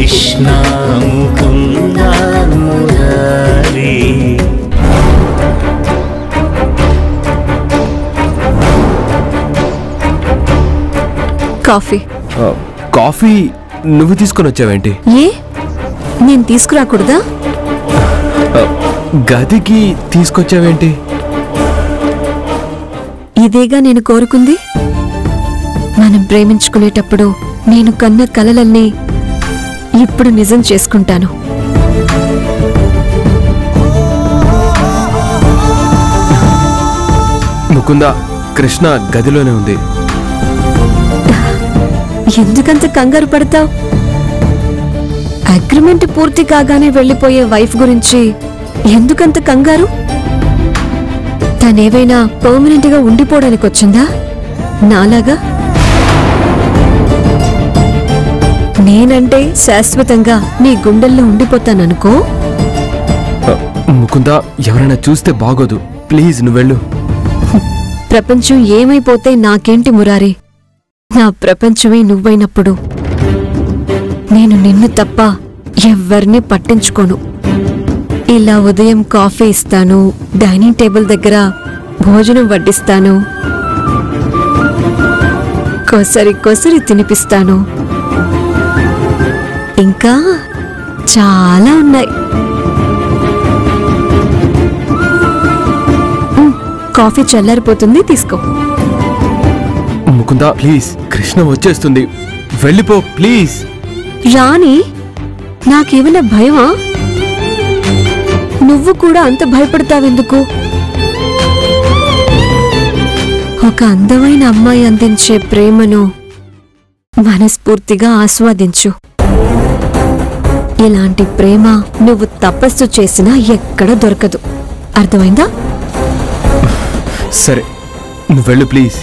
Krishna Mukunda Murari coffee ఆ, coffee నువ్వు తీసుకొని వచ్చావేంటి ఏ నేను తీసుకురాకూడదా ఆ, గదికి తీసుకొచ్చావేంటి ఇదేగా నేను కోరుకుంది మనం ప్రేమించుకునేటప్పుడు నేను కన్న కలలన్నీ ఇప్పుడు నిజం చేసుకుంటాను ముకుంద కృష్ణ గదిలోనే ఉంది ఎందుకంత కంగారు పడతావు అగ్రిమెంట్ పూర్తి కాగానే వెళ్ళిపోయే వైఫ్ గురించి ఎందుకంత కంగారు తనేవైనా పర్మనెంట్ గా ఉండిపోవడానికి వచ్చిందా నాలాగా నేనంటే శాశ్వతంగా నీ గుండెల్లో ఉండిపోతాననుకో ఆ, ముకుంద ఎవరైనా చూస్తే బాగోదు ప్లీజ్ నువ్వెళ్ళు ప్రపంచం ఏమైపోతే నాకేంటి మురారి నా ప్రపంచమే నువ్వైనప్పుడు నేను నిన్ను తప్ప ఎవ్వరిని పట్టించుకోను ఇలా ఉదయం కాఫీ ఇస్తాను డైనింగ్ టేబుల్ దగ్గర భోజనం వడ్డిస్తాను కొసరి కొసరి తినిపిస్తాను ఇంకా చాలా ఉన్నాయి ఉమ్, కాఫీ చల్లారిపోతుంది తీసుకో ముకుంద ప్లీజ్ కృష్ణ వచ్చేస్తుంది వెళ్ళిపో ప్లీజ్ రాణి నాకేమైనా భయమా నువ్వు కూడా అంత భయపడతావెందుకు ఒక అందమైన అమ్మాయి అందించే ప్రేమను మనస్ఫూర్తిగా ఆస్వాదించు ఇలాంటి ప్రేమ నువ్వు తపస్సు చేసినా ఎక్కడ దొరకదు అర్థమైందా సరే నువ్వు వెళ్ళు ప్లీజ్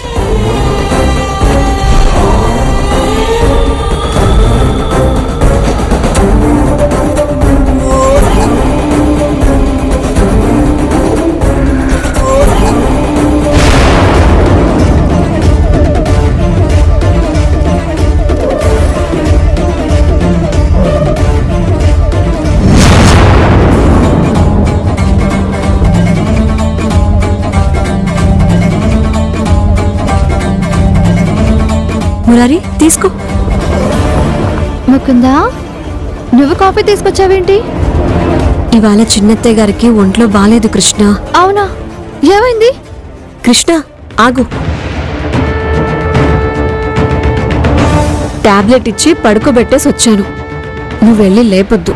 మురారి తీసుకో ముకుందా నువ్వు కాఫీ తీసుకొచ్చావేంటి ఇవాళ చిన్నత్తయ్య గారికి ఒంట్లో బాలేదు కృష్ణ అవునా ఏమైంది కృష్ణ ఆగు టాబ్లెట్ ఇచ్చి పడుకోబెట్టేసి వచ్చాను నువ్వు వెళ్ళి లేపొద్దు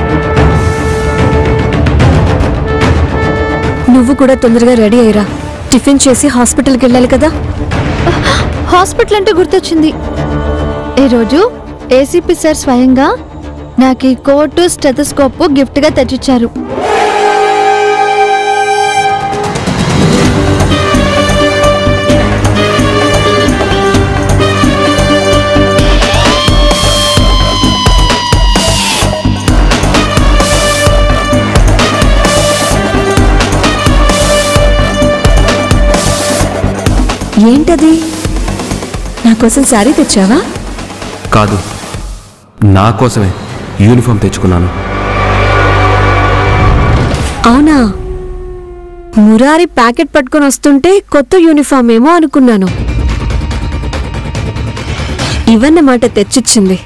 నువ్వు కూడా తొందరగా రెడీ అయ్యిరా టిఫిన్ చేసి హాస్పిటల్కి వెళ్ళాలి కదా హాస్పిటల్ అంటే గుర్తొచ్చింది ఈరోజు ఏసీపీ సార్ స్వయంగా నాకు ఈ కోటు స్టెథోస్కోప్ గిఫ్ట్గా తెచ్చిచ్చారు ఏంటది నా కోసం శారీ తెచ్చావా కాదు నా కోసమే యూనిఫామ్ తెచ్చుకున్నాను అవునా మురారి ప్యాకెట్ పట్టుకొని వస్తుంటే కొత్త యూనిఫామ్ ఏమో అనుకున్నాను ఇవన్నమాట తెచ్చిచ్చింది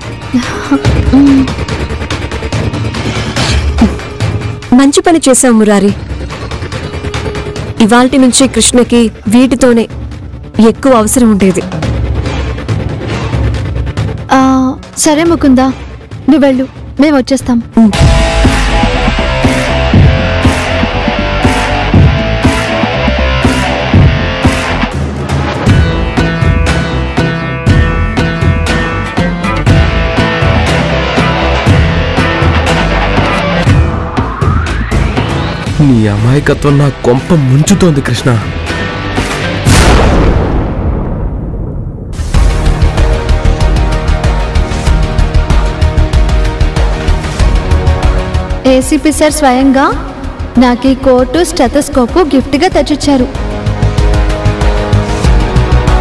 మంచి పని చేశావు మురారి ఇవాల్టి నుంచి కృష్ణకి వీటితోనే ఎక్కువ అవసరం ఉండేది ఆ, సరే ముకుందా నువ్వు వెళ్ళు మేము వచ్చేస్తాం నీ అమాయకత్వం నా కొంప ముంచుతోంది కృష్ణ ఏసీపీ సార్ స్వయంగా నాకు ఈ కోటు స్టెథోస్కోప్ గిఫ్ట్గా తెచ్చిచ్చారు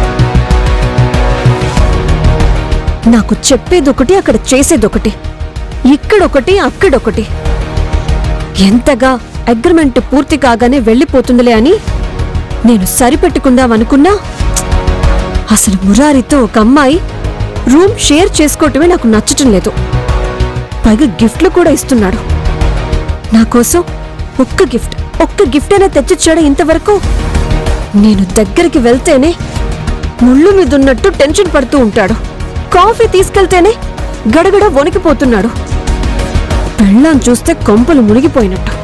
నాకు చెప్పేదొకటి అక్కడ చేసేదొకటి ఇక్కడొకటి అక్కడొకటి ఎంతగా అగ్రిమెంట్ పూర్తి కాగానే వెళ్ళిపోతుందిలే అని నేను సరిపెట్టుకుందామనుకున్నా అసలు మురారితో ఒక అమ్మాయి రూమ్ షేర్ చేసుకోవటమే నాకు నచ్చటం లేదు పైగా గిఫ్ట్లు కూడా ఇస్తున్నాడు నా కోసం ఒక్క గిఫ్ట్ ఒక్క గిఫ్ట్ అయినా తెచ్చిచ్చాడా ఇంతవరకు నేను దగ్గరికి వెళ్తేనే ముళ్ళు మీదున్నట్టు టెన్షన్ పడుతూ ఉంటాడు కాఫీ తీసుకెళ్తేనే గడగడ వణికిపోతున్నాడు పెళ్ళాం చూస్తే కొంపలు మునిగిపోయినట్టు